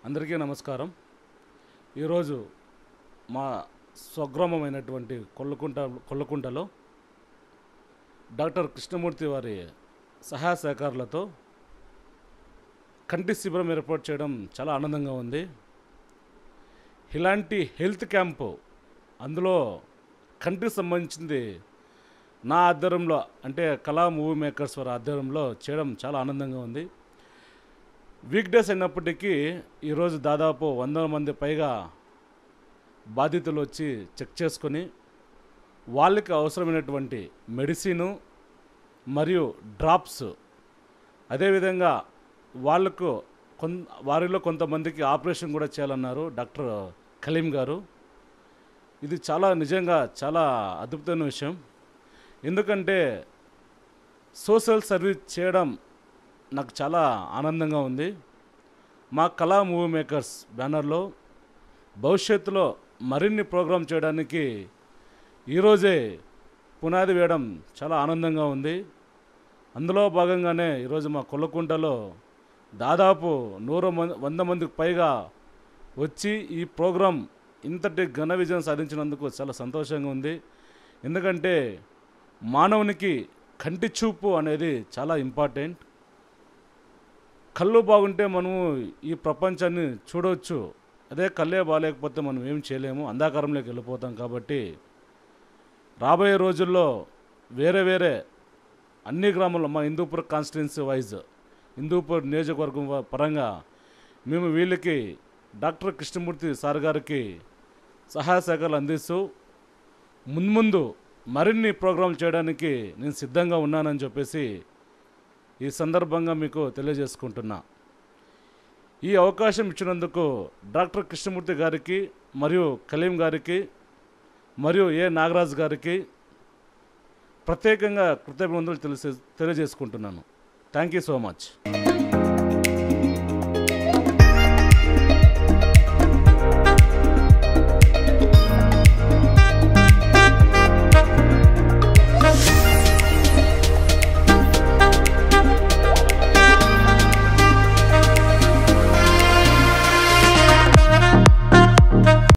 అందరికీ నమస్కారం ఈరోజు మా స్వగ్రామమైనటువంటి కొల్లకుంట కొల్లకుంటలో డాక్టర్ కృష్ణమూర్తి వారి సహాయ సహకారులతో కంటి శిబిరం ఏర్పాటు చేయడం చాలా ఆనందంగా ఉంది ఇలాంటి హెల్త్ క్యాంపు అందులో కంటికి సంబంధించింది నా ఆధ్వర్యంలో అంటే కళా మూవీ మేకర్స్ వారి ఆధ్వర్యంలో చేయడం చాలా ఆనందంగా ఉంది వీక్ డేస్ అయినప్పటికీ ఈరోజు దాదాపు వందల మంది పైగా బాధితులు వచ్చి చెక్ చేసుకొని వాళ్ళకి అవసరమైనటువంటి మెడిసిను మరియు డ్రాప్స్ అదేవిధంగా వాళ్ళకు కొన్ వారిలో కొంతమందికి ఆపరేషన్ కూడా చేయాలన్నారు డాక్టర్ కలీం గారు ఇది చాలా నిజంగా చాలా అద్భుతమైన విషయం ఎందుకంటే సోషల్ సర్వీస్ చేయడం నాకు చాలా ఆనందంగా ఉంది మా కళా మూవీ మేకర్స్ బ్యానర్లో భవిష్యత్తులో మరిన్ని ప్రోగ్రాం చేయడానికి ఈరోజే పునాది వేయడం చాలా ఆనందంగా ఉంది అందులో భాగంగానే ఈరోజు మా కొల్లకుంటలో దాదాపు నూరు మంది వంద మందికి పైగా వచ్చి ఈ ప్రోగ్రాం ఇంతటి ఘన విజయం సాధించినందుకు చాలా సంతోషంగా ఉంది ఎందుకంటే మానవునికి కంటి చూపు అనేది చాలా ఇంపార్టెంట్ కళ్ళు బాగుంటే మనము ఈ ప్రపంచాన్ని చూడవచ్చు అదే కళ్ళే బాగాలేకపోతే మనం ఏం చేయలేము అంధాకారంలోకి వెళ్ళిపోతాం కాబట్టి రాబోయే రోజుల్లో వేరే వేరే అన్ని గ్రామాల్లో మా హిందూపూర్ కాన్స్టిట్యున్సీ వైజ్ హిందూపూర్ నియోజకవర్గం వ- పరంగా మేము వీళ్ళకి డాక్టర్ కృష్ణమూర్తి సార్ గారికి సహాయ సహకారాలు అందిస్తూ మున్ముందు మరిన్ని ప్రోగ్రాంలు చేయడానికి నేను సిద్ధంగా ఉన్నానని చెప్పేసి ఈ సందర్భంగా మీకు తెలియజేసుకుంటున్నా ఈ అవకాశం ఇచ్చినందుకు డాక్టర్ కృష్ణమూర్తి గారికి మరియు కలీం గారికి మరియు ఏ నాగరాజు గారికి ప్రత్యేకంగా కృతజ్ఞతలు తెలిసే తెలియజేసుకుంటున్నాను థ్యాంక్ యూ సో మచ్